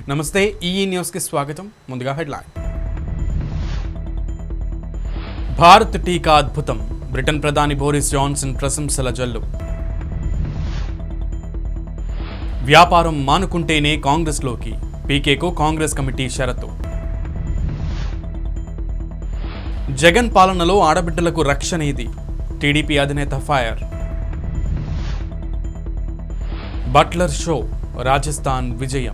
నమస్తే ఈఈ న్యూస్కి స్వాగతం ముందుగా హెడ్లైన్ భారత్ టీకా అద్భుతం బ్రిటన్ ప్రధాని బోరిస్ జాన్సన్ ప్రశంసల జల్లు వ్యాపారం మానుకుంటేనే కాంగ్రెస్లోకి పీకేకు కాంగ్రెస్ కమిటీ షరతు జగన్ పాలనలో ఆడబిడ్డలకు రక్షణ ఇది టీడీపీ అధినేత ఫైర్ బట్లర్ షో రాజస్థాన్ విజయం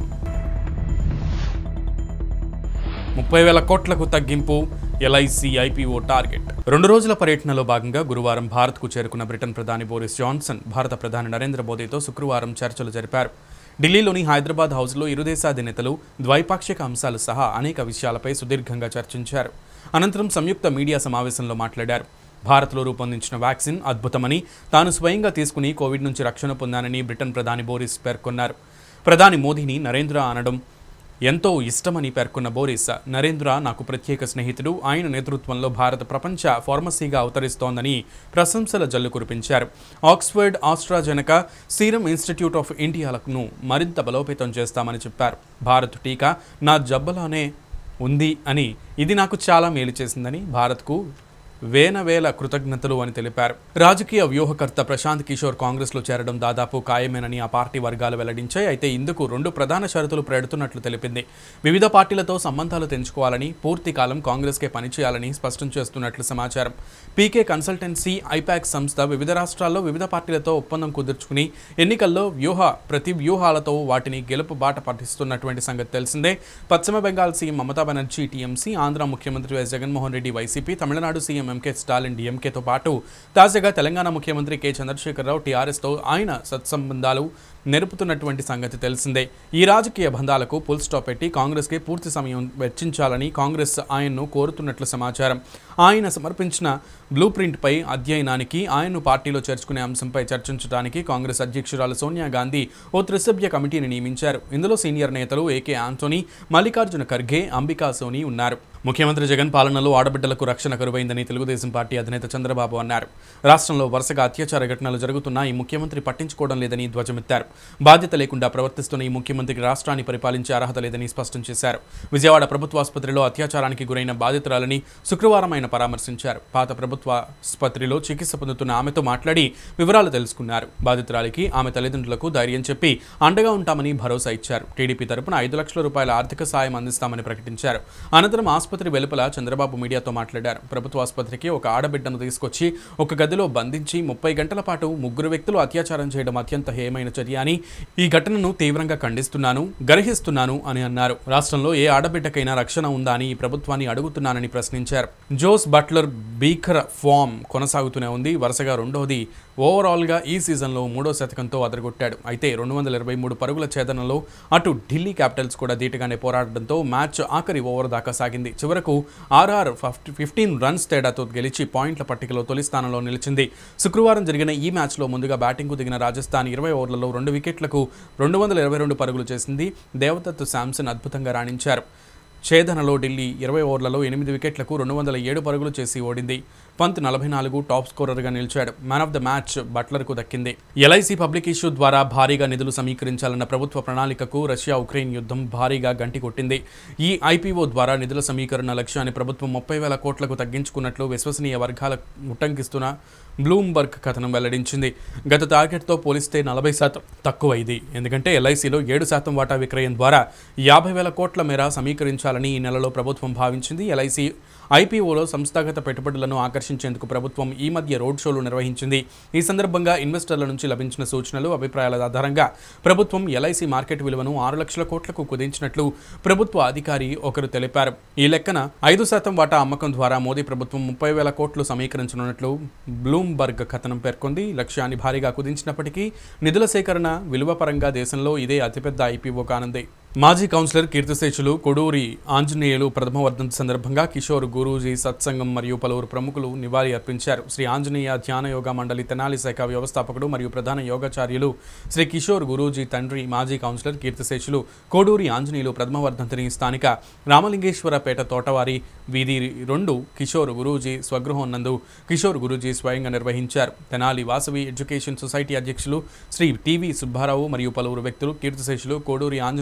ముప్పై వేల కోట్లకు తగ్గింపు ఎల్ఐసి ఐపీఓ టార్గెట్ రెండు రోజుల పర్యటనలో భాగంగా గురువారం భారత్కు చేరుకున్న బ్రిటన్ ప్రధాని బోరిస్ జాన్సన్ భారత ప్రధాని నరేంద్ర మోదీతో శుక్రవారం చర్చలు జరిపారు ఢిల్లీలోని హైదరాబాద్ హౌస్లో ఇరు దేశాధినేతలు ద్వైపాక్షిక అంశాలు సహా అనేక విషయాలపై సుదీర్ఘంగా చర్చించారు అనంతరం సంయుక్త మీడియా సమావేశంలో మాట్లాడారు భారత్లో రూపొందించిన వ్యాక్సిన్ అద్భుతమని తాను స్వయంగా తీసుకుని కోవిడ్ నుంచి రక్షణ పొందానని బ్రిటన్ ప్రధాని బోరిస్ పేర్కొన్నారు ప్రధాని మోదీని నరేంద్ర అనడం ఎంతో ఇష్టమని పేర్కొన్న బోరిస్ నరేంద్ర నాకు ప్రత్యేక స్నేహితుడు ఆయన నేతృత్వంలో భారత ప్రపంచ ఫార్మసీగా అవతరిస్తోందని ప్రశంసల జల్లు కురిపించారు Oxford AstraZeneca Serum Institute of ఇండియాలకు మరింత బలోపేతం చేస్తామని చెప్పారు భారత్ టీకా నా జబ్బలానే ఉంది అని ఇది నాకు చాలా మేలు చేసిందని భారత్కు వేల వేల కృతజ్ఞతలు అని తెలిపారు రాజకీయ వ్యూహకర్త ప్రశాంత్ కిషోర్ కాంగ్రెస్లో చేరడం దాదాపు ఖాయమేనని ఆ పార్టీ వర్గాలు వెల్లడించాయి అయితే ఇందుకు రెండు ప్రధాన షరతులు పెడుతున్నట్లు తెలిపింది వివిధ పార్టీలతో సంబంధాలు తెంచుకోవాలని పూర్తి కాలం కాంగ్రెస్కే పనిచేయాలని స్పష్టం చేస్తున్నట్లు సమాచారం పీకే కన్సల్టెన్సీ ఐపాక్ సంస్థ వివిధ రాష్ట్రాల్లో వివిధ పార్టీలతో ఒప్పందం కుదుర్చుకుని ఎన్నికల్లో వ్యూహ ప్రతి వ్యూహాలతో వాటిని గెలుపు బాట పట్టిస్తున్నటువంటి సంగతి తెలిసిందే పశ్చిమ బెంగాల్ సీఎం మమతా బెనర్జీ టీఎంసీ ఆంధ్ర ముఖ్యమంత్రి YS Jaganmohan Reddy YCP Tamil Nadu CM MK Stalin డిఎంకేతో పాటు తాజాగా తెలంగాణ ముఖ్యమంత్రి కె చంద్రశేఖరరావు టీఆర్ఎస్తో ఆయన సత్సంబంధాలు నెరుపుతున్నటువంటి సంగతి తెలిసిందే ఈ రాజకీయ బంధాలకు ఫుల్ స్టాప్ పెట్టి కాంగ్రెస్కి పూర్తి సమయం వెచ్చించాలని కాంగ్రెస్ ఆయన్ను కోరుతున్నట్లు సమాచారం ఆయన సమర్పించిన బ్లూ ప్రింట్పై అధ్యయనానికి ఆయన్ను పార్టీలో చేర్చుకునే అంశంపై చర్చించడానికి కాంగ్రెస్ అధ్యక్షురాలు సోనియా గాంధీ ఓ త్రిసభ్య కమిటీని నియమించారు ఇందులో సీనియర్ నేతలు ఏకే ఆంటోనీ మల్లికార్జున ఖర్గే అంబికా సోని ఉన్నారు ముఖ్యమంత్రి జగన్ పాలనలో ఆడబిడ్డలకు రక్షణ కరువైందని తెలుగుదేశం పార్టీ అధినేత చంద్రబాబు అన్నారు రాష్ట్రంలో వరుసగా అత్యాచార ఘటనలు జరుగుతున్నా ఈ ముఖ్యమంత్రి పట్టించుకోవడం లేదని ధ్వజమెత్తారు బాధ్యత లేకుండా ప్రవర్తిస్తున్న ఈ ముఖ్యమంత్రికి రాష్ట్రాన్ని పరిపాలించే అర్హత లేదని స్పష్టం చేశారు విజయవాడ ప్రభుత్వ ఆసుపత్రిలో అత్యాచారానికి గురైన బాధితురాలని శుక్రవారం ఆయన పరామర్శించారు పాత ప్రభుత్వ ఆసుపత్రిలో చికిత్స పొందుతున్న ఆమెతో మాట్లాడి వివరాలు తెలుసుకున్నారు బాధితురాలికి ఆమె తల్లిదండ్రులకు ధైర్యం చెప్పి అండగా ఉంటామని భరోసా ఇచ్చారు టీడీపీ తరపున ఐదు లక్షల రూపాయల ఆర్థిక సాయం అందిస్తామని ప్రకటించారు అనంతరం ఆసుపత్రి వెలుపల చంద్రబాబు మీడియాతో మాట్లాడారు ప్రభుత్వ ఆసుపత్రికి ఒక ఆడబిడ్డను తీసుకొచ్చి ఒక గదిలో బంధించి ముప్పై గంటల పాటు ముగ్గురు వ్యక్తులు అత్యాచారం చేయడం అత్యంత హేయమైన చర్య అని ఈ ఘటనను తీవ్రంగా ఖండిస్తున్నాను గర్హిస్తున్నాను అని అన్నారు రాష్ట్రంలో ఏ ఆడబిడ్డకైనా రక్షణ ఉందా అని ఈ ప్రభుత్వాన్ని అడుగుతున్నానని ప్రశ్నించారు జోస్ బట్లర్ భీకర ఫామ్ కొనసాగుతూనే ఉంది వరుసగా రెండవది ఓవరాల్గా ఈ సీజన్లో మూడో శతకంతో అదరగొట్టాడు అయితే రెండు వందల ఇరవై మూడు పరుగుల ఛేదనలో అటు ఢిల్లీ క్యాపిటల్స్ కూడా ధీటుగానే పోరాడడంతో మ్యాచ్ ఆఖరి ఓవర్ దాకా సాగింది చివరకు ఆర్ఆర్ ఫిఫ్టీన్ రన్స్ తేడాతో గెలిచి పాయింట్ల పట్టికలో తొలి స్థానంలో నిలిచింది శుక్రవారం జరిగిన ఈ మ్యాచ్లో ముందుగా బ్యాటింగ్కు దిగిన రాజస్థాన్ ఇరవై ఓవర్లలో రెండు వికెట్లకు రెండు వందల ఇరవై రెండు పరుగులు చేసింది దేవదత్ శాంసన్ అద్భుతంగా రాణించారు ఛేదనలో ఢిల్లీ ఇరవై ఓవర్లలో ఎనిమిది వికెట్లకు రెండు వందల ఏడు పరుగులు చేసి ఓడింది పంత్ నలభై నాలుగు టాప్ స్కోరర్గా నిలిచాడు మ్యాన్ ఆఫ్ ద మ్యాచ్ బట్లర్కు దక్కింది ఎల్ఐసి పబ్లిక్ ఇష్యూ ద్వారా భారీగా నిధులు సమీకరించాలన్న ప్రభుత్వ ప్రణాళికకు రష్యా ఉక్రెయిన్ యుద్ధం భారీగా గంటి కొట్టింది ఈ ఐపీఓ ద్వారా నిధుల సమీకరణ లక్ష్యాన్ని ప్రభుత్వం ముప్పై వేల కోట్లకు తగ్గించుకున్నట్లు విశ్వసనీయ వర్గాల ఉట్టంకిస్తున్న బ్లూంబర్గ్ కథనం వెల్లడించింది గత టార్గెట్తో పోలిస్తే నలభై శాతం తక్కువ ఇది ఎందుకంటే ఎల్ఐసిలో ఏడు శాతం వాటా విక్రయం ద్వారా యాభై వేల కోట్ల మేర సమీకరించాలని ఈ నెలలో ప్రభుత్వం భావించింది ఎల్ఐసి ఐపీఓలో సంస్థాగత పెట్టుబడులను ఆకర్షించేందుకు ప్రభుత్వం ఈ మధ్య రోడ్ షోలు నిర్వహించింది ఈ సందర్భంగా ఇన్వెస్టర్ల నుంచి లభించిన సూచనలు అభిప్రాయాల ఆధారంగా ప్రభుత్వం ఎల్ఐసి మార్కెట్ విలువను ఆరు లక్షల కోట్లకు కుదించినట్లు ప్రభుత్వ అధికారి ఒకరు తెలిపారు ఈ లెక్కన ఐదు శాతం వాటా అమ్మకం ద్వారా మోదీ ప్రభుత్వం ముప్పై వేల కోట్లు సమీకరించనున్నట్లు బ్లూంబర్గ్ కథనం పేర్కొంది లక్ష్యాన్ని భారీగా కుదించినప్పటికీ నిధుల సేకరణ విలువ పరంగా దేశంలో ఇదే అతిపెద్ద ఐపీఓ కానుంది మాజీ కౌన్సిలర్ కీర్తిశేషులు కొడూరి ఆంజనేయులు ప్రథమ వర్ధంతి సందర్భంగా కిషోర్ గురూజీ సత్సంగం మరియు పలువురు ప్రముఖులు నివాళి అర్పించారు శ్రీ ఆంజనేయ ధ్యాన యోగా మండలి తెనాలి శాఖ వ్యవస్థాపకుడు మరియు ప్రధాన యోగాచార్యులు శ్రీ కిషోర్ గురూజీ తండ్రి మాజీ కౌన్సిలర్ కీర్తిశేషులు కోడూరి ఆంజనేయులు ప్రథమ వర్ధంతిని స్థానిక రామలింగేశ్వరపేట తోటవారి వీధి రెండు కిషోర్ గురూజీ స్వగృహం నందు కిషోర్ గురూజీ స్వయంగా నిర్వహించారు తెనాలి వాసవి ఎడ్యుకేషన్ సొసైటీ అధ్యక్షులు శ్రీ టివి సుబ్బారావు మరియు పలువురు వ్యక్తులు కీర్తిశేషులు కోడూరి ఆంజనేయులకి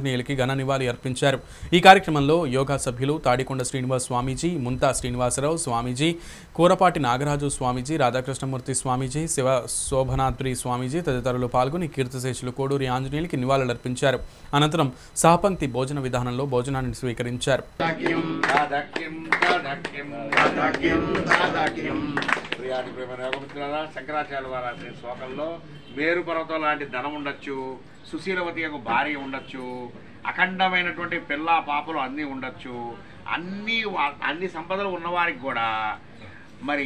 ఘన నివాళి అర్పించారు ఈ కార్యక్రమంలో యోగా సభ్యులు తాడికొండ శ్రీనివాస్ స్వామీజీ ముంతా శ్రీనివాసరావు స్వామీజీ కూరపాటి నాగరాజు స్వామీజీ రాధాకృష్ణమూర్తి స్వామీజీ శివ శోభనాద్రి స్వామీజీ తదితరులు పాల్గొని కీర్తిశేషులు కోడూరి ఆంజనేయులకి నివాళులర్పించారు అనంతరం సహపంక్తి భోజన విధానంలో భోజనాన్ని స్వీకరించారు ప్రియాటి ప్రేమ యోగమిత్రులారా శంకరాచార్య వారి రాసిన శ్లోకంలో మేరు పర్వతం లాంటి ధనం ఉండొచ్చు సుశీలవతి యొక్క భార్య ఉండొచ్చు అఖండమైనటువంటి పిల్ల పాపలు అన్నీ ఉండొచ్చు అన్ని వా- అన్ని సంపదలు ఉన్నవారికి కూడా మరి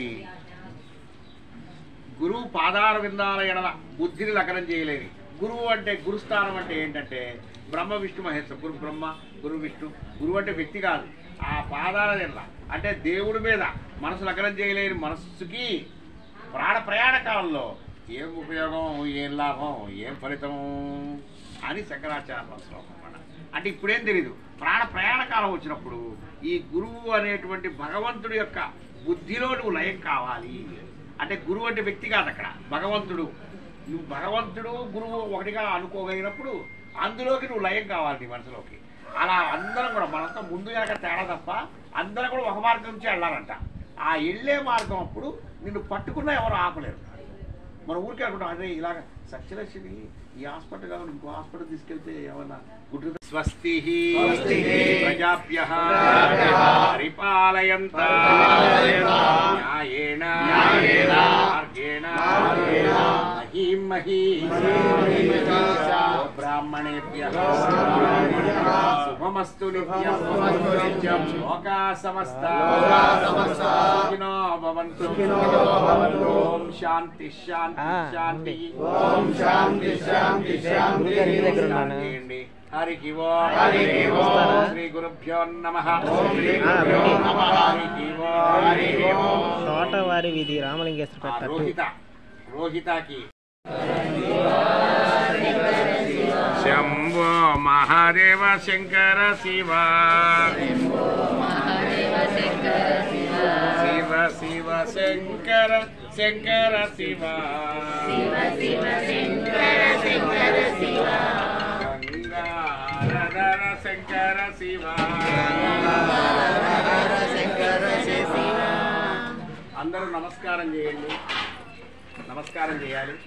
గురువు పాదార విందాల ఎడల బుద్ధిని లగ్నం చేయలేని గురువు అంటే గురుస్థానం అంటే ఏంటంటే బ్రహ్మ విష్ణు మహేశ్వర గురు బ్రహ్మ గురు విష్ణు గురువు అంటే వ్యక్తి కాదు ఆ పాదాల ఎడల అంటే దేవుడి మీద మనసు లగ్నం చేయలేని మనస్సుకి ప్రాణ ప్రయాణ కాలంలో ఏం ఉపయోగం ఏం లాభం ఏం ఫలితం అని శంకరాచార్య శ్లోకం అన్నమాట అంటే ఇప్పుడేం తెలియదు ప్రాణ ప్రయాణ కాలం వచ్చినప్పుడు ఈ గురువు అనేటువంటి భగవంతుడి యొక్క బుద్ధిలో నువ్వు లయం కావాలి అంటే గురువు అంటే వ్యక్తి కాదు అక్కడ భగవంతుడు నువ్వు భగవంతుడు గురువు ఒకటిగా అనుకోగలిగినప్పుడు అందులోకి నువ్వు లయం కావాలి నీ మనసులోకి అలా అందరం కూడా మనంతా ముందు కనుక తేడా తప్ప అందరం కూడా ఒక మార్గం నుంచి వెళ్ళాలంట ఆ వెళ్ళే మార్గం అప్పుడు నిన్ను పట్టుకున్నా ఎవరు ఆపలేరు మన ఊరికే అనుకుంటాం అదే ఇలాగ సత్యలక్ష్మి ఈ హాస్పిటల్ కాదు ఇంకో హాస్పిటల్ తీసుకెళ్తే ఏమన్నా గుడ్డు స్వస్తి ప్రజాభ్య పరిపాలయంత న్యాయేన మార్గేణ మహీం మహీ బ్రాహ్మణేభ్య శుభమస్తు నిత్యం లోకా సమస్త సుఖినో భవంతు ఓం శాంతి శాంతి శాంతి ఓం శాంతి శాంతి శాంతి చేయండి హరికి ఓం హరికి ఓం శ్రీ గురుభ్యో నమః శ్రీ గురుభ్యో నమః హరికి ఓం హరికి ఓం తోటవారి వీధి రామలింగేశ్వర ఆ పెట్ట రోహిత రోహితకి శంభో మహాదేవ శంకర శివ శివ శివ శంకర శంకర శివ గంగాధర శంకర శివ అందరూ నమస్కారం చేయండి నమస్కారం చేయాలి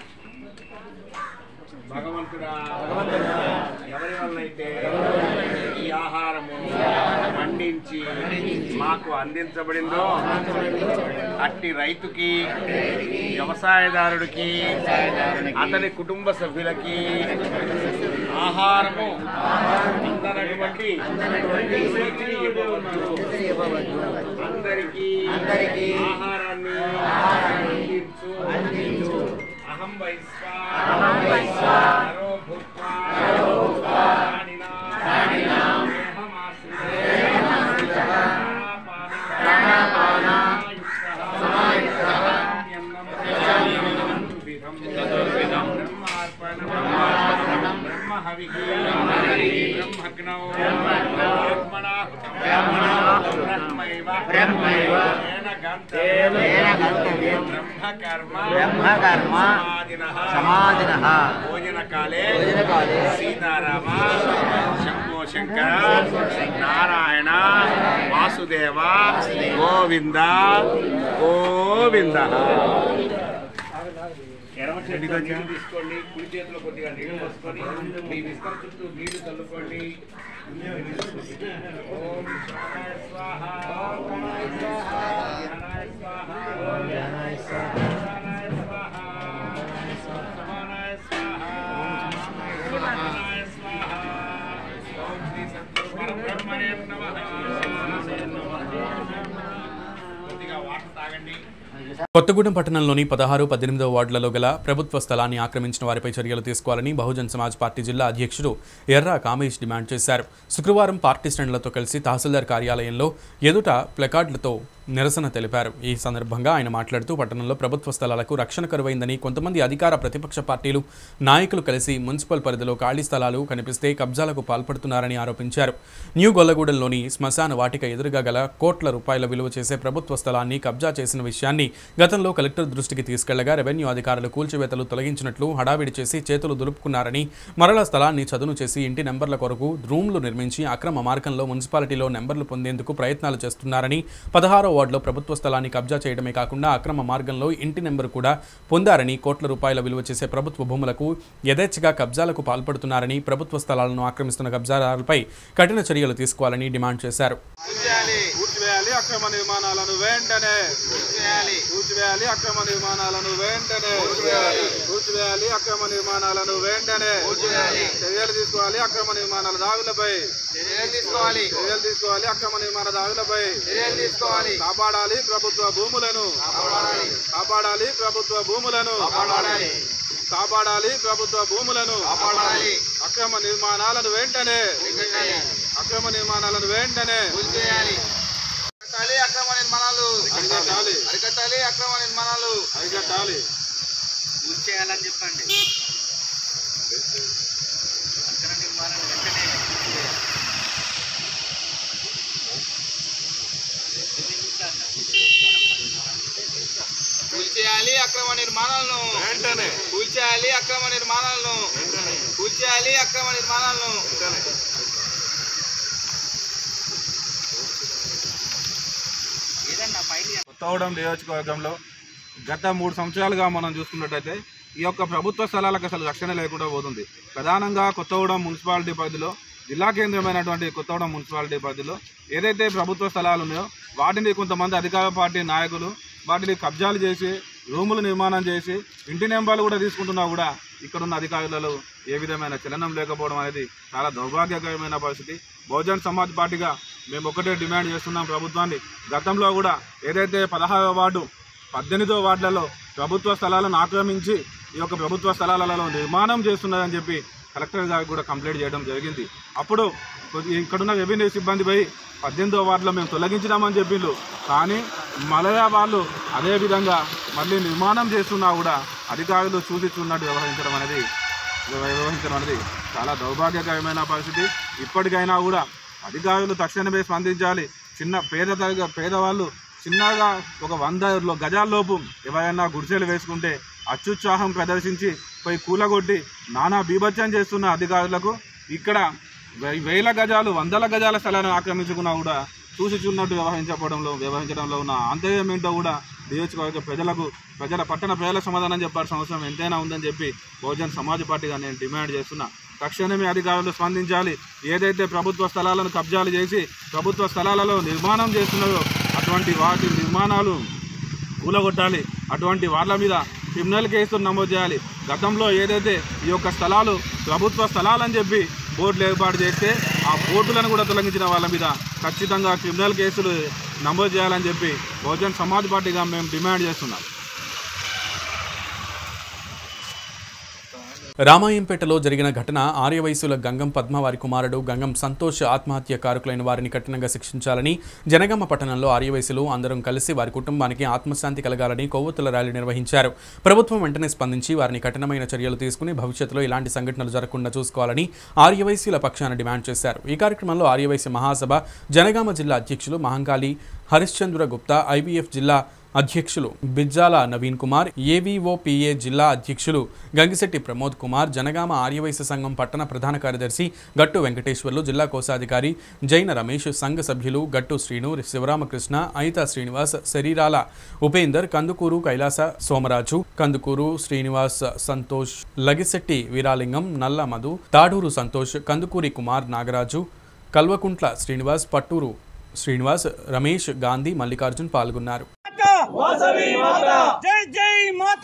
భగవంతుడా ఎవరి వల్లైతే ఈ ఆహారము పండించి మాకు అందించబడిందో అట్టి రైతుకి వ్యవసాయదారుడికి అతని కుటుంబ సభ్యులకి ఆహారము అందనటువంటి స్థితిని ఇవ్వవచ్చు అందరికీ ఆహారాన్ని అందించు అహం వైశ్వా నరో భూత్వా ప్రాణినా దేహమాశ్రిత ప్రాణాపానాయుక్తః యన్నం చతుర్విధం బ్రహ్మార్పణం బ్రహ్మహవిః బ్రహ్మగ్నౌ బ్రహ్మణాహుతం బ్రహ్మైవ తేన గంతవ్యం బ్రహ్మకర్మ బ్రహ్మకర్మ సమాధినః సమాధినః భోజనకాలే భోజనకాలే సీతారామ శంభో శంకర నారాయణ వాసుదేవ గోవింద గోవింద ఎడమ చేతిలో నీళ్లు తీసుకోండి కుడి చేతిలో కొద్దిగా నీళ్లు పోసుకొని మీ విస్తర చుట్టూ నీళ్లు చల్లుకోండి ఓం శరణాయ స్వాహ ఓం గణాయ స్వాహ జ్ఞానాయ స్వాహ ఓం జ్ఞానాయ స్వాహ జ్ఞానాయ స్వాహ సమానాయ స్వాహ సమానాయ స్వాహ ఓం శ్రీ సద్గురు పరబ్రహ్మణే నమః కొద్దిగా వాటర్ తాగండి కొత్తగూడెం పట్టణంలోని పదహారు పద్దెనిమిదవ వార్డులలో గల ప్రభుత్వ స్థలాన్ని ఆక్రమించిన వారిపై చర్యలు తీసుకోవాలని బహుజన్ సమాజ్ పార్టీ జిల్లా అధ్యక్షుడు ఎర్రా కామేష్ డిమాండ్ చేశారు శుక్రవారం పార్టీ శ్రేణులతో కలిసి తహసీల్దార్ కార్యాలయంలో ఎదుట ప్లకార్డులతో నిరసన తెలిపారు ఈ సందర్భంగా ఆయన మాట్లాడుతూ పట్టణంలో ప్రభుత్వ స్థలాలకు రక్షణ కరువైందని కొంతమంది అధికార ప్రతిపక్ష పార్టీలు నాయకులు కలిసి మున్సిపల్ పరిధిలో ఖాళీ స్థలాలు కనిపిస్తే కబ్జాలకు పాల్పడుతున్నారని ఆరోపించారు న్యూ గొల్లగూడెంలోని శ్మశాన వాటిక ఎదురుగా గల కోట్ల రూపాయల విలువ చేసే ప్రభుత్వ స్థలాన్ని కబ్జా చేసిన విషయాన్ని గతంలో కలెక్టర్ దృష్టికి తీసుకెళ్లగా రెవెన్యూ అధికారులు కూల్చివేతలు తొలగించినట్లు హడావిడి చేసి చేతులు దులుపుకున్నారని మరల స్థలాన్ని చదును చేసి ఇంటి నెంబర్ల కొరకు రూమ్లు నిర్మించి అక్రమ మార్గంలో మున్సిపాలిటీలో నెంబర్లు పొందేందుకు ప్రయత్నాలు చేస్తున్నారని పదహారో వార్డులో ప్రభుత్వ స్థలాన్ని కబ్జా చేయడమే కాకుండా అక్రమ మార్గంలో ఇంటి నెంబర్ కూడా పొందారని కోట్ల రూపాయల విలువ చేసే ప్రభుత్వ భూములకు యథేచ్ఛగా కబ్జాలకు పాల్పడుతున్నారని ప్రభుత్వ స్థలాలను ఆక్రమిస్తున్న కబ్జాదారులపై కఠిన చర్యలు తీసుకోవాలని డిమాండ్ చేశారు కూల్చివేయాలి అక్రమ నిర్మాణాలను వెంటనే కూల్చివేయాలి అక్రమ నిర్మాణాలను వెంటనే కూల్చివేయాలి అక్రమ నిర్మాణాలను వెంటనే చర్యలు తీసుకోవాలి అక్రమ నిర్మాణాల దావులపై చర్యలు తీసుకోవాలి చర్యలు తీసుకోవాలి అక్రమ నిర్మాణ దావులపై చర్యలు తీసుకోవాలి కాపాడాలి ప్రభుత్వ భూములను కాపాడాలి ప్రభుత్వ భూములను కాపాడాలి కాపాడాలి ప్రభుత్వ భూములను కాపాడాలి అక్రమ నిర్మాణాలను వెంటనే అక్రమ నిర్మాణాలను వెంటనే చేయాలి అరికట్టాలి అక్రమ నిర్మాణాలు అరికట్టాలి అరికట్టాలి అక్రమ నిర్మాణాలు అరికట్టాలి చేయాలని చెప్పండి అక్రమ నిర్మాణాలు వెంటనే కూల్చేయాలి అక్రమ నిర్మాణాలను వెంటనే కూల్చేయాలి అక్రమ నిర్మాణాలను వెంటనే కూల్చేయాలి అక్రమ నిర్మాణాలను వెంటనే ఏదన్నా పైన కొత్తగూడెం నియోజకవర్గంలో గత మూడు సంవత్సరాలుగా మనం చూసుకున్నట్టయితే ఈ యొక్క ప్రభుత్వ స్థలాలకు అసలు రక్షణ లేకుండా పోతుంది ప్రధానంగా కొత్తగూడెం మున్సిపాలిటీ పరిధిలో జిల్లా కేంద్రమైనటువంటి కొత్తగూడెం మున్సిపాలిటీ పరిధిలో ఏదైతే ప్రభుత్వ స్థలాలు ఉన్నాయో వాటిని కొంతమంది అధికార పార్టీ నాయకులు వాటిని కబ్జాలు చేసి రూములు నిర్మాణం చేసి ఇంటి నెంబర్లు కూడా తీసుకుంటున్నా కూడా ఇక్కడ ఉన్న అధికారులలో ఏ విధమైన చలనం లేకపోవడం అనేది చాలా దౌర్భాగ్యకరమైన పరిస్థితి బహుజన్ సమాజ్ పార్టీగా మేము ఒకటే డిమాండ్ చేస్తున్నాం ప్రభుత్వాన్ని గతంలో కూడా ఏదైతే పదహారవ వార్డు పద్దెనిమిదో వార్డులలో ప్రభుత్వ స్థలాలను ఆక్రమించి ఈ యొక్క ప్రభుత్వ స్థలాలలో నిర్మాణం చేస్తున్నారని చెప్పి కలెక్టర్ గారికి కూడా కంప్లైంట్ చేయడం జరిగింది అప్పుడు కొద్ది- ఇక్కడున్న రెవెన్యూ సిబ్బంది పోయి పద్దెనిమిదో వార్డులో మేము తొలగించినామని చెప్పిండ్రు కానీ మలయా వాళ్ళు అదే విధంగా మళ్ళీ నిర్మాణం చేస్తున్నా కూడా అధికారులు చూసి చూన్నట్టు వ్యవహరించడం అనేది వ్యవహరించడం అనేది చాలా దౌర్భాగ్యకరమైన పరిస్థితి ఇప్పటికైనా కూడా అధికారులు తక్షణమే స్పందించాలి చిన్న పేద తరగ పేదవాళ్ళు చిన్నగా ఒక వంద లో- గజాల్లోపు ఎవరైనా గుడిసెలు వేసుకుంటే అత్యుత్సాహం ప్రదర్శించి పోయి కూలగొట్టి నానా బీభత్సం చేస్తున్న అధికారులకు ఇక్కడ వే- వేల గజాలు వందల గజాల స్థలాన్ని ఆక్రమించుకున్నా కూడా చూసి చూన్నట్టు వ్యవహరించడంలో వ్యవహరించడంలో ఉన్న ఆంతర్యం ఏంటో కూడా నియోజకవర్గ ప్రజలకు ప్రజల పట్టణ ప్రజల సమాధానం చెప్పాల్సిన అవసరం ఎంతైనా ఉందని చెప్పి బహుజన్ సమాజ్ పార్టీగా నేను డిమాండ్ చేస్తున్నా తక్షణమే అధికారులు స్పందించాలి ఏదైతే ప్రభుత్వ స్థలాలను కబ్జాలు చేసి ప్రభుత్వ స్థలాలలో నిర్మాణం చేస్తున్నారో అటువంటి వాటి నిర్మాణాలు కూలగొట్టాలి అటువంటి వాళ్ళ మీద క్రిమినల్ కేసులు నమోదు చేయాలి గతంలో ఏదైతే ఈ యొక్క స్థలాలు ప్రభుత్వ స్థలాలని చెప్పి బోర్డులు ఏర్పాటు చేస్తే ఆ బోర్డులను కూడా తొలగించిన వాళ్ళ మీద ఖచ్చితంగా క్రిమినల్ కేసులు నమోదు చేయాలని చెప్పి బహుజన్ సమాజ్ పార్టీగా మేము డిమాండ్ చేస్తున్నాం రామాయంపేటలో జరిగిన ఘటన ఆర్యవయసుల గంగం పద్మ వారి కుమారుడు గంగం సంతోష్ ఆత్మహత్య కారకులైన వారిని కఠినంగా శిక్షించాలని జనగామ పట్టణంలో ఆర్యవయసులు అందరం కలిసి వారి కుటుంబానికి ఆత్మశాంతి కలగాలని కొవ్వొత్తుల ర్యాలీ నిర్వహించారు ప్రభుత్వం వెంటనే స్పందించి వారిని కఠినమైన చర్యలు తీసుకుని భవిష్యత్తులో ఇలాంటి సంఘటనలు జరగకుండా చూసుకోవాలని ఆర్యవైశ్యుల పక్షాన డిమాండ్ చేశారు ఈ కార్యక్రమంలో ఆర్యవైశ్య మహాసభ జనగామ జిల్లా అధ్యక్షులు మహంకాళి హరిశ్చంద్ర గుప్తా ఐబీఎఫ్ జిల్లా అధ్యక్షులు బిజ్జాల నవీన్ కుమార్ ఏవీఓపీఏ జిల్లా అధ్యక్షులు గంగిశెట్టి ప్రమోద్ కుమార్ జనగామ ఆర్యవైశ్య సంఘం పట్టణ ప్రధాన కార్యదర్శి గట్టు వెంకటేశ్వర్లు జిల్లా కోశాధికారి జైన రమేష్ సంఘ సభ్యులు గట్టు శ్రీను శివరామకృష్ణ అయిత శ్రీనివాస్ శరీరాల ఉపేందర్ కందుకూరు కైలాస సోమరాజు కందుకూరు శ్రీనివాస్ సంతోష్ లగిశెట్టి వీరాలింగం నల్ల మధు తాడూరు సంతోష్ కందుకూరి కుమార్ నాగరాజు కల్వకుంట్ల శ్రీనివాస్ పట్టూరు శ్రీనివాస్ రమేష్ గాంధీ మల్లికార్జున్ పాల్గొన్నారు జై జై మాత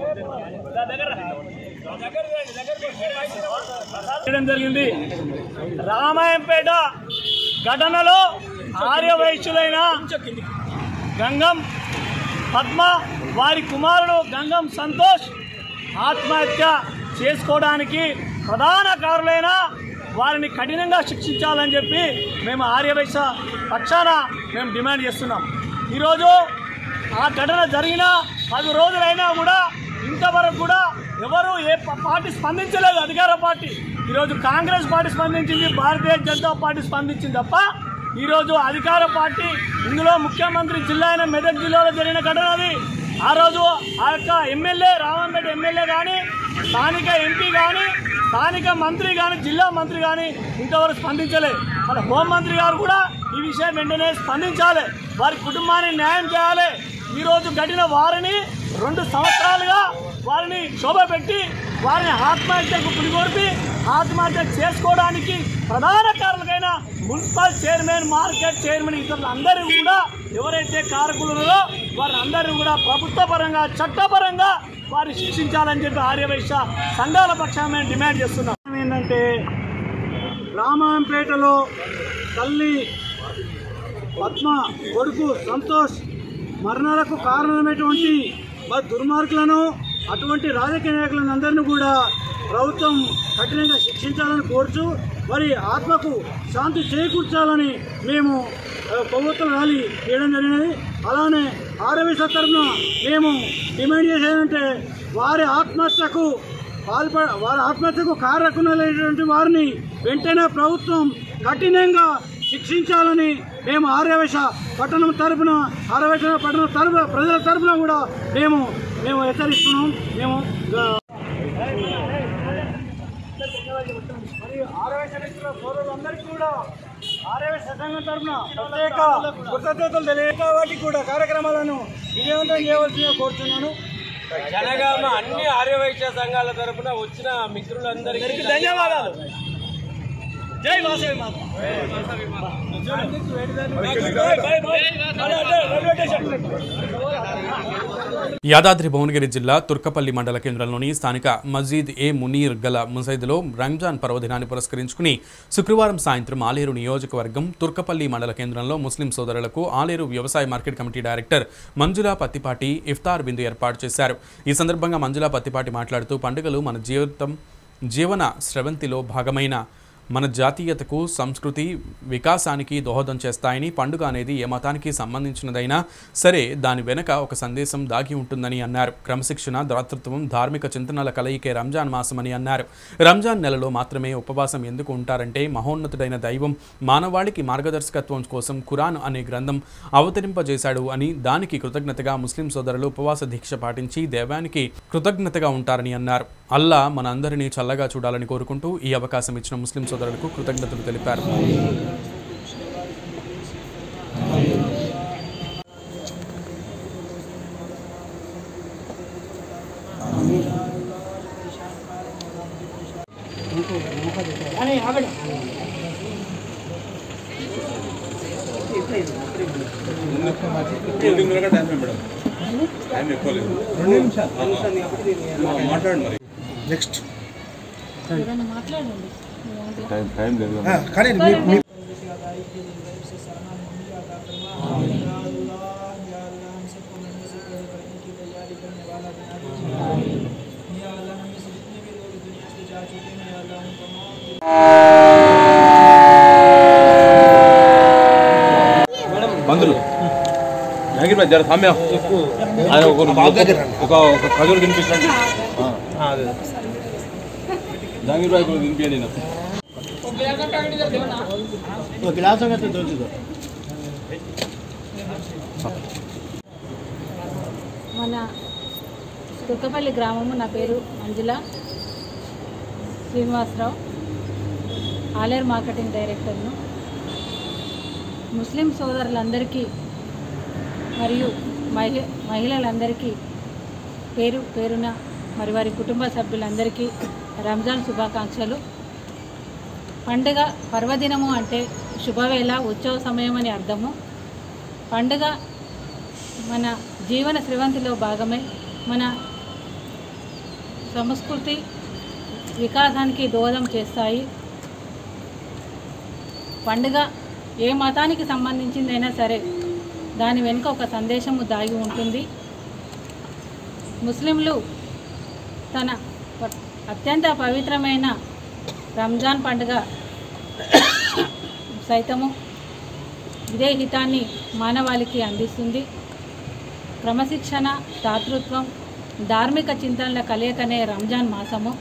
చేయడం జరిగింది రామాయంపేట ఘటనలో ఆర్యవైశ్యులైన గంగం పద్మ వారి కుమారుడు గంగం సంతోష్ ఆత్మహత్య చేసుకోవడానికి ప్రధాన కారులైన వారిని కఠినంగా శిక్షించాలని చెప్పి మేము ఆర్యవైశ్య పక్షాన మేము డిమాండ్ చేస్తున్నాం ఈరోజు ఆ ఘటన జరిగిన పది రోజులైనా కూడా ఇంతవరకు కూడా ఎవరు ఏ ప- పార్టీ స్పందించలేదు అధికార పార్టీ ఈరోజు కాంగ్రెస్ పార్టీ స్పందించింది భారతీయ జనతా పార్టీ స్పందించింది తప్ప ఈరోజు అధికార పార్టీ ఇందులో ముఖ్యమంత్రి జిల్లా అయిన మెదక్ జిల్లాలో జరిగిన ఘటన అది ఆ రోజు ఆ యొక్క ఎమ్మెల్యే రావంపేట ఎమ్మెల్యే కానీ స్థానిక ఎంపీ కానీ స్థానిక మంత్రి కానీ జిల్లా మంత్రి కానీ ఇంతవరకు స్పందించలేదు మన హోంమంత్రి గారు కూడా ఈ విషయం వెంటనే స్పందించాలి వారి కుటుంబానికి న్యాయం చేయాలి ఈరోజు గడిన వారిని రెండు సంవత్సరాలుగా వారిని శోభ పెట్టి వారిని ఆత్మహత్యకు పులిగొడిపి ఆత్మహత్య చేసుకోవడానికి ప్రధాన కారణమైన మున్సిపల్ చైర్మన్ మార్కెట్ చైర్మన్ ఇతరులు అందరూ కూడా ఎవరైతే కారకులు ఉన్నారో వారిని అందరూ కూడా ప్రభుత్వ పరంగా చట్టపరంగా వారిని శిక్షించాలని చెప్పి ఆర్యవైశ్య సంఘాల పక్షాన్ని మేము డిమాండ్ చేస్తున్నాం ఏంటంటే రామాయంపేటలో తల్లి పద్మ కొడుకు సంతోష్ మరణాలకు కారణమైనటువంటి మరి దుర్మార్గులను అటువంటి రాజకీయ నాయకులను అందరినీ కూడా ప్రభుత్వం కఠినంగా శిక్షించాలని కోరుచు మరి ఆత్మకు శాంతి చేకూర్చాలని మేము ఆ, కొవ్వొత్తుల ర్యాలీ చేయడం జరిగినది అలానే ఆరవై తరఫున మేము డిమాండ్ చేసేదంటే వారి ఆత్మహత్యకు పాల్ప వారి ఆత్మహత్యకు కారకులైనటువంటి వారిని వెంటనే ప్రభుత్వం కఠినంగా శిక్షించాలని మేము ఆర్యవేశ పట్టణం తరపున ఆర్యవేశ పట్టణం తరపు ప్రజల తరపున కూడా మేము మేము హెచ్చరిస్తున్నాం మేము ఆ, మరియు ఆర్యవేశ వ్యక్తుల సోదరులందరికీ కూడా ఆర్యవేశ సంఘం తరపున ప్రత్యేక కృతజ్ఞతలు తెలియక వాటికి కూడా కార్యక్రమాలను విజయవంతం చేయవలసిందిగా కోరుతున్నాను జనగామ అన్ని ఆర్యవైశ్య సంఘాల తరపున వచ్చిన మిత్రులందరికీ ధన్యవాదాలు జై వాసవి మాత యాదాద్రి భువనగిరి జిల్లా తుర్కపల్లి మండల కేంద్రంలోని స్థానిక మజీద్ ఏ మునీర్ గల ముసైదులో రంజాన్ పర్వదినాన్ని పురస్కరించుకుని శుక్రవారం సాయంత్రం ఆలేరు నియోజకవర్గం తుర్కపల్లి మండల కేంద్రంలో ముస్లిం సోదరులకు ఆలేరు వ్యవసాయ market committee director Manjula Pattipati ఇఫ్తార్ విందు ఏర్పాటు చేశారు ఈ సందర్భంగా మంజులా పత్తిపాటి మాట్లాడుతూ పండుగలు మన జీవితం జీవన స్రవంతిలో భాగమైన మన జాతీయతకు సంస్కృతి వికాసానికి దోహదం చేస్తాయని పండుగ అనేది ఏ మతానికి సంబంధించినదైనా సరే దాని వెనుక ఒక సందేశం దాగి ఉంటుందని అన్నారు క్రమశిక్షణ దాతృత్వం ధార్మిక చింతనల కలయికే రంజాన్ మాసమని అన్నారు రంజాన్ నెలలో మాత్రమే ఉపవాసం ఎందుకు ఉంటారంటే మహోన్నతుడైన దైవం మానవాళికి మార్గదర్శకత్వం కోసం ఖురాన్ అనే గ్రంథం అవతరింపజేశాడు అని దానికి కృతజ్ఞతగా ముస్లిం సోదరులు ఉపవాస దీక్ష పాటించి దేవానికి కృతజ్ఞతగా ఉంటారని అన్నారు అల్లా మన అందరినీ చల్లగా చూడాలని కోరుకుంటూ ఈ అవకాశం ఇచ్చిన ముస్లిం సోదరులకు కృతజ్ఞతలు తెలిపారు బంధులు జాగిర్ భాయ్ జర సామ్య ఆయన ఒక ఒక ఒక ఖజూరు తినిపించండి జాంగీర్ భాయ్ కూడా తినిపించండి నాకు మన తుక్కపల్లి గ్రామము నా పేరు మంజుల శ్రీనివాసరావు ఆలేరు మార్కెటింగ్ డైరెక్టర్ను ముస్లిం సోదరులందరికీ మరియు మహి మహిళలందరికీ పేరు పేరున మరి వారి కుటుంబ సభ్యులందరికీ రంజాన్ శుభాకాంక్షలు పండుగ పర్వదినము అంటే శుభవేళ ఉత్సవ సమయం అని అర్థము పండుగ మన జీవన స్రవంతిలో భాగమై మన సంస్కృతి వికాసానికి దోహదం చేస్తాయి పండుగ ఏ మతానికి సంబంధించిందైనా సరే దాని వెనుక ఒక సందేశము దాగి ఉంటుంది ముస్లింలు తన ప- అత్యంత పవిత్రమైన రంజాన్ పండుగ సైతము ఇదే హితాన్ని మానవాళికి అందిస్తుంది క్రమశిక్షణ దాతృత్వం ధార్మిక చింతనల కలయికనే రంజాన్ మాసము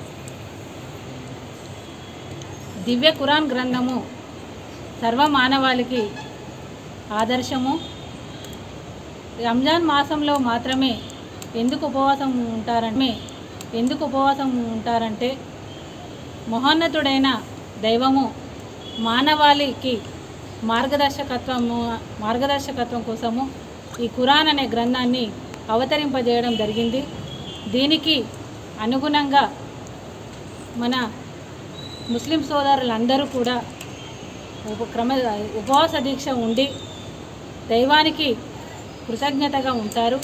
దివ్య ఖురాన్ గ్రంథము సర్వ మానవాళికి ఆదర్శము రంజాన్ మాసంలో మాత్రమే ఎందుకు ఉపవాసం ఉంటారంటే ఎందుకు ఉపవాసం ఉంటారంటే మహోన్నతుడైన దైవము మానవాళికి మార్గదర్శకత్వము మార్గదర్శకత్వం కోసము ఈ ఖురాన్ అనే గ్రంథాన్ని అవతరింపజేయడం జరిగింది దీనికి అనుగుణంగా మన ముస్లిం సోదరులందరూ కూడా ఉప క్రమ ఉపవాస దీక్ష ఉండి దైవానికి కృతజ్ఞతగా ఉంటారు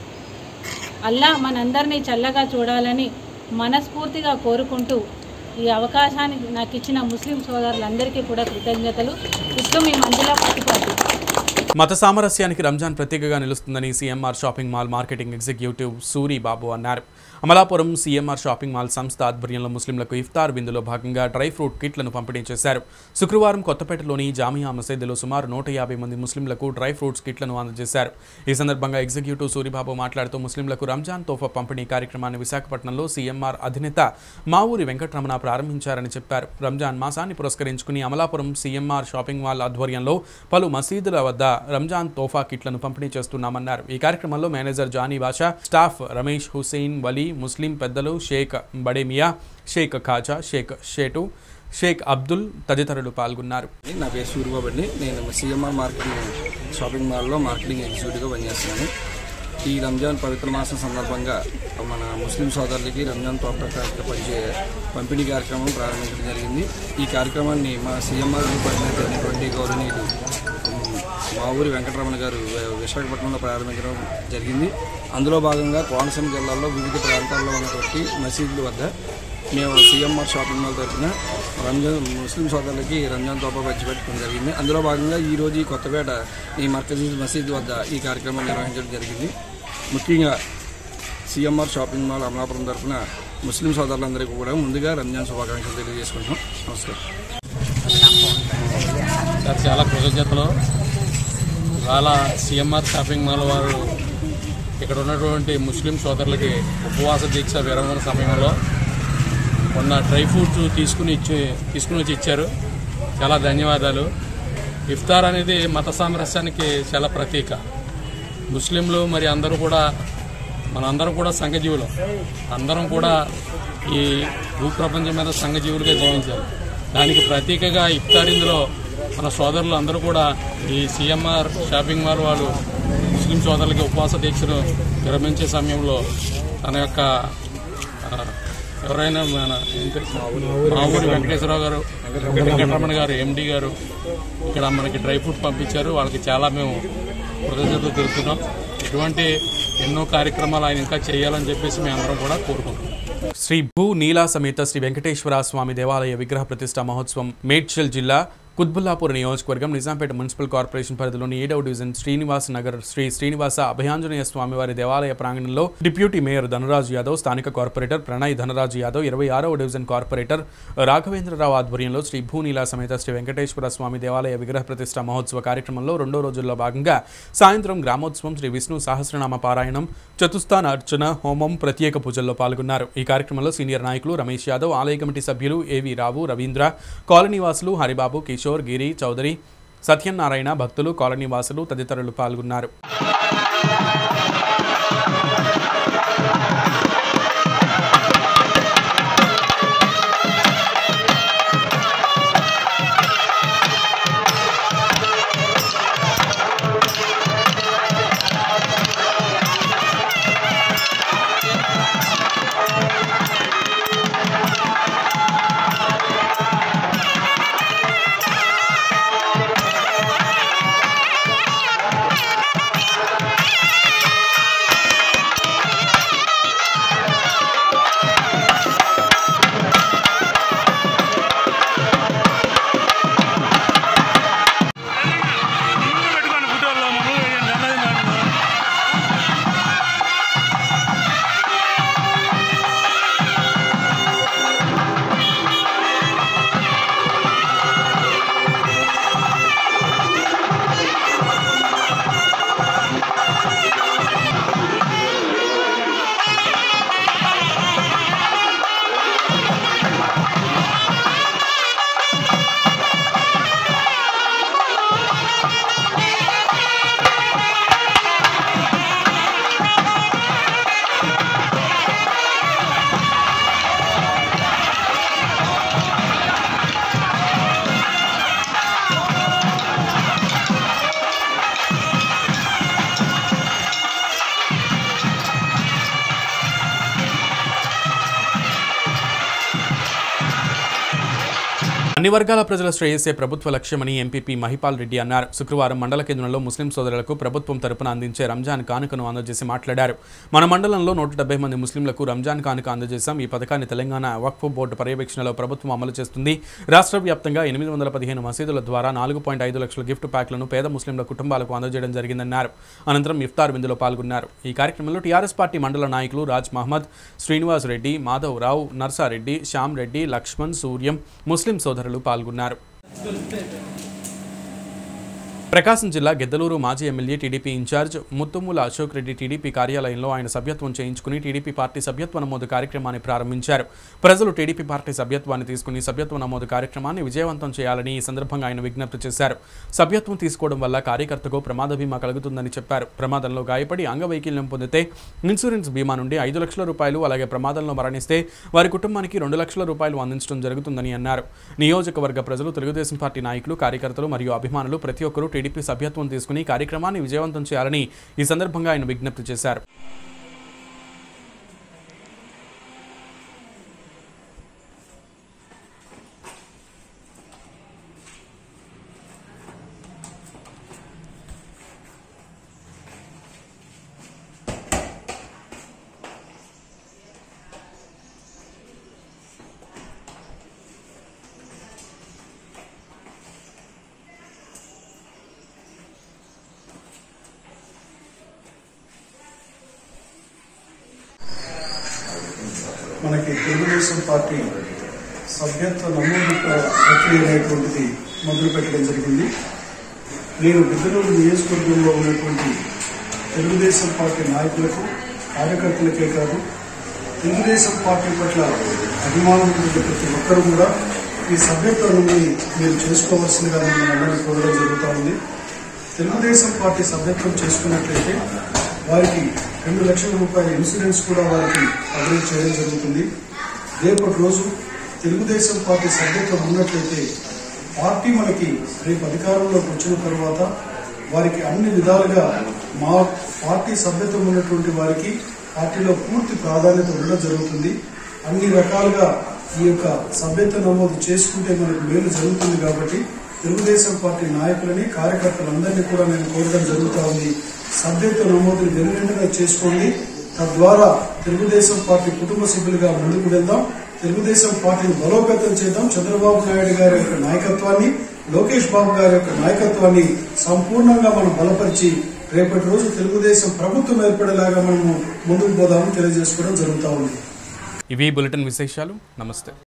అల్లా మనందరినీ చల్లగా చూడాలని మనస్ఫూర్తిగా కోరుకుంటూ ఈ అవకాశాన్ని నాకు ఇచ్చిన ముస్లిం సోదరులందరికీ కూడా కృతజ్ఞతలు ఇట్లు మీ మంజుల పట్టుకోండి మత సామరస్యానికి రంజాన్ ప్రత్యేకగా నిలుస్తుందని CMR shopping mall marketing executive Suri Babu అన్నారు అమలాపురం సీఎంఆర్ షాపింగ్ మాల్ సంస్థ ఆధ్వర్యంలో ముస్లింలకు ఇఫ్తార్ విందులో భాగంగా డ్రై ఫ్రూట్ కిట్లను పంపిణీ చేశారు శుక్రవారం కొత్తపేటలోని జామియా మసీదులో సుమారు నూట యాభై మంది ముస్లింలకు డ్రై ఫ్రూట్స్ కిట్లను అందజేశారు ఈ సందర్భంగా ఎగ్జిక్యూటివ్ సూరిబాబు మాట్లాడుతూ ముస్లింలకు రంజాన్ తోఫా పంపిణీ కార్యక్రమాన్ని విశాఖపట్నంలో సీఎంఆర్ అధినేత మావూరి వెంకటరమణ ప్రారంభించారని చెప్పారు రంజాన్ మాసాన్ని పురస్కరించుకుని అమలాపురం సీఎంఆర్ షాపింగ్ మాల్ ఆధ్వర్యంలో పలు మసీదుల వద్ద రంజాన్ తోఫా కిట్లను పంపిణీ చేస్తున్నామన్నారు ఈ కార్యక్రమంలో manager Johnny Basha staff Ramesh Hussain Vali Muslim పెద్దలు షేక్ బడేమియా షేక్ ఖాజా షేక్ షేటు షేక్ అబ్దుల్ తదితరులు పాల్గొన్నారు నా పేరు సూర్యబాబు అండి నేను సిఎంఆర్ మార్కెటింగ్ షాపింగ్ మాల్లో మార్కెటింగ్ ఎగ్జిక్యూటివ్గా పనిచేస్తున్నాను ఈ రంజాన్ పవిత్ర మాసం సందర్భంగా మన ముస్లిం సోదరులకి రంజాన్ తోట పంచే పంపిణీ కార్యక్రమం ప్రారంభించడం జరిగింది ఈ కార్యక్రమాన్ని మా సిఎంఆర్ అధినేత అయినటువంటి గౌరవనీయులు ఉమ్, మా ఊరి వెంకటరమణ గారు వి- విశాఖపట్నంలో ప్రారంభించడం జరిగింది అందులో భాగంగా కోనసీమ జిల్లాలో వివిధ ప్రాంతాల్లో ఉన్నటువంటి మసీదుల వద్ద మేము సీఎంఆర్ షాపింగ్ మాల్ తరఫున రంజాన్ ముస్లిం సోదరులకి రంజాన్ తోప పంచిపెట్టడం జరిగింది అందులో భాగంగా ఈ రోజు ఈ కొత్తపేట ఈ మర్కజీ మసీద్ వద్ద ఈ కార్యక్రమం నిర్వహించడం జరిగింది ముఖ్యంగా సీఎంఆర్ షాపింగ్ మాల్ అమలాపురం తరఫున ముస్లిం సోదరులందరికీ కూడా ముందుగా రంజాన్ శుభాకాంక్షలు తెలియజేసుకుంటున్నాం నమస్కారం సార్ చాలా కృతజ్ఞతలు ఇవాళ సిఎంఆర్ షాపింగ్ మాల్ వారు ఇక్కడ ఉన్నటువంటి ముస్లిం సోదరులకి ఉపవాస దీక్ష విరమణ సమయంలో మొన్న డ్రై ఫ్రూట్స్ తీసుకుని ఇచ్చి తీసుకుని వచ్చి ఇచ్చారు చాలా ధన్యవాదాలు ఇఫ్తార్ అనేది మత సామరస్యానికి చాలా ప్రతీక ముస్లింలు మరి అందరూ కూడా మనందరం కూడా సంఘజీవులం అందరం కూడా ఈ భూప్రపంచం మీద సంఘజీవులుగా జీవించాలి దానికి ప్రతీకగా ఇఫ్తార్ ఇందులో మన సోదరులు అందరూ కూడా ఈ సిఎంఆర్ షాపింగ్ మాల్ వాళ్ళు ముస్లిం సోదరులకి ఉపవాస దీక్షను విరమించే సమయంలో తన యొక్క ఆ, ఎవరైనా మన మా ఊరి వెంకటేశ్వరరావు గారు వెంకటరమణ గారు ఎండి గారు ఇక్కడ మనకి డ్రై ఫ్రూట్ పంపించారు వాళ్ళకి చాలా మేము కృతజ్ఞతలు తెలుపుతున్నాం ఇటువంటి ఎన్నో కార్యక్రమాలు ఆయన ఇంకా చేయాలని చెప్పేసి మేము అందరం కూడా కోరుకుంటున్నాం శ్రీ భూ నీలా సమేత శ్రీ వెంకటేశ్వర స్వామి దేవాలయ విగ్రహ ప్రతిష్ట మహోత్సవం మేడ్చల్ జిల్లా కుత్బుల్లాపూర్ నియోజకవర్గం నిజాంపేట మున్సిపల్ కార్పొరేషన్ పరిధిలోని ఏడవ డివిజన్ శ్రీనివాస్ నగర్ శ్రీ శ్రీనివాస అభయాంజనేయ స్వామివారి దేవాలయ ప్రాంగణంలో డిప్యూటీ మేయర్ ధనరాజు యాదవ్ స్థానిక కార్పొరేటర్ ప్రణయ్ ధనరాజు యాదవ్ ఇరవై ఆరవ డివిజన్ కార్పొరేటర్ రాఘవేంద్రరావు ఆధ్వర్యంలో శ్రీ భూనీలా సమేత శ్రీ వెంకటేశ్వర స్వామి దేవాలయ విగ్రహ ప్రతిష్ట మహోత్సవ కార్యక్రమంలో రెండో రోజుల్లో భాగంగా సాయంత్రం గ్రామోత్సవం శ్రీ విష్ణు సహస్రనామ పారాయణం చతుస్థాన అర్చన హోమం ప్రత్యేక పూజల్లో పాల్గొన్నారు ఈ కార్యక్రమంలో సీనియర్ నాయకులు రమేష్ యాదవ్ ఆలయ కమిటీ సభ్యులు ఏవి రావు రవీంద్ర కాలనీ వాసులు హరిబాబు కిషోర్ గిరి చౌదరి సత్యనారాయణ భక్తులు కాలనీ వాసులు తదితరులు పాల్గొన్నారు Thank అన్ని వర్గాల ప్రజల శ్రేయస్సే ప్రభుత్వ లక్ష్యమని ఎంపీపీ మహిపాల్ రెడ్డి అన్నారు శుక్రవారం మండల కేంద్రంలో ముస్లిం సోదరులకు ప్రభుత్వం తరపున అందించే రంజాన్ కానుకను అందజేసి మాట్లాడారు మన మండలంలో నూట డెబ్బై మంది ముస్లింలకు రంజాన్ కానుక అందజేశాం ఈ పథకాన్ని తెలంగాణ వక్ఫ్ బోర్డు పర్యవేక్షణలో ప్రభుత్వం అమలు చేస్తుంది రాష్ట్ర వ్యాప్తంగా ఎనిమిది వందల పదిహేను మసీదుల ద్వారా నాలుగు పాయింట్ ఐదు లక్షల గిఫ్ట్ ప్యాక్లను పేద ముస్లింల కుటుంబాలకు అందజేయడం జరిగిందన్నారు అనంతరం ఇఫ్తార్ విందులో పాల్గొన్నారు ఈ కార్యక్రమంలో టీఆర్ఎస్ పార్టీ మండల నాయకులు రాజ్ మహమ్మద్ శ్రీనివాస్ రెడ్డి మాధవ్ రావు నర్సారెడ్డి శ్యామ్ రెడ్డి లక్ష్మణ్ సూర్యం ముస్లిం సోదరులు పాల్గొన్నారు ప్రకాశం జిల్లా గెద్దలూరు మాజీ MLA TDP incharge Muthumula Ashok Reddy TDP కార్యాలయంలో ఆయన సభ్యత్వం చేయించుకుని టీడీపీ పార్టీ సభ్యత్వ నమోదు కార్యక్రమాన్ని ప్రారంభించారు ప్రజలు టీడీపీ పార్టీ సభ్యత్వాన్ని తీసుకుని సభ్యత్వ నమోదు కార్యక్రమాన్ని విజయవంతం చేయాలని ఈ సందర్భంగా ఆయన విజ్ఞప్తి చేశారు సభ్యత్వం తీసుకోవడం వల్ల కార్యకర్తకు ప్రమాద బీమా కలుగుతుందని చెప్పారు ప్రమాదంలో గాయపడి అంగవైకల్యం పొందితే ఇన్సూరెన్స్ బీమా నుండి ఐదు లక్షల రూపాయలు అలాగే ప్రమాదంలో మరణిస్తే వారి కుటుంబానికి రెండు లక్షల రూపాయలు అందించడం జరుగుతుందని అన్నారు నియోజకవర్గ ప్రజలు తెలుగుదేశం పార్టీ నాయకులు కార్యకర్తలు మరియు అభిమానులు ప్రతి ఒక్కరూ టీడీపీ సభ్యత్వం తీసుకుని కార్యక్రమాన్ని విజయవంతం చేయాలని ఈ సందర్భంగా ఆయన విజ్ఞప్తి చేశారు మనకి తెలుగుదేశం పార్టీ సభ్యత్వ నమోదు ప్రక్రియ అనేటువంటిది మొదలు పెట్టడం జరిగింది నేను బిద్దలూరు నియోజకవర్గంలో ఉన్నటువంటి తెలుగుదేశం పార్టీ నాయకులకు కార్యకర్తలకే కాదు తెలుగుదేశం పార్టీ పట్ల అభిమానం కలిగే ప్రతి ఒక్కరూ కూడా ఈ సభ్యత్వాన్ని మీరు చేసుకోవాల్సిందిగా నేను అందరినీ కోరడం జరుగుతూ ఉంది తెలుగుదేశం పార్టీ సభ్యత్వం చేసుకున్నట్లయితే వారికి రెండు లక్షల రూపాయల ఇన్సూరెన్స్ కూడా వారికి అభివృద్ధి చేయడం జరుగుతుంది రేపటి రోజు తెలుగుదేశం పార్టీ సభ్యత్వం ఉన్నట్లయితే పార్టీ మనకి రేపు అధికారంలోకి వచ్చిన తర్వాత వారికి అన్ని విధాలుగా మా పార్టీ సభ్యత్వం ఉన్నటువంటి వారికి పార్టీలో పూర్తి ప్రాధాన్యత ఉండడం జరుగుతుంది అన్ని రకాలుగా ఈ యొక్క సభ్యత్వ నమోదు చేసుకుంటే మనకు మేలు జరుగుతుంది కాబట్టి తెలుగుదేశం పార్టీ నాయకులని కార్యకర్తలందరినీ కూడా నేను కోరడం జరుగుతూ ఉంది సభ్యత్వ నమోదుని వెనువెంటనే చేసుకోండి తద్వారా తెలుగుదేశం పార్టీ కుటుంబ సభ్యులుగా ముందుకు వెళ్దాం తెలుగుదేశం పార్టీని బలోపేతం చేద్దాం చంద్రబాబు నాయుడు గారి యొక్క నాయకత్వాన్ని లోకేష్ బాబు గారి యొక్క నాయకత్వాన్ని సంపూర్ణంగా మనం బలపరిచి రేపటి రోజు తెలుగుదేశం ప్రభుత్వం ఏర్పడేలాగా మనము ముందుకు పోదామని తెలియజేసుకోవడం జరుగుతూ ఉంది ఇవి బులెటిన్ విశేషాలు నమస్తే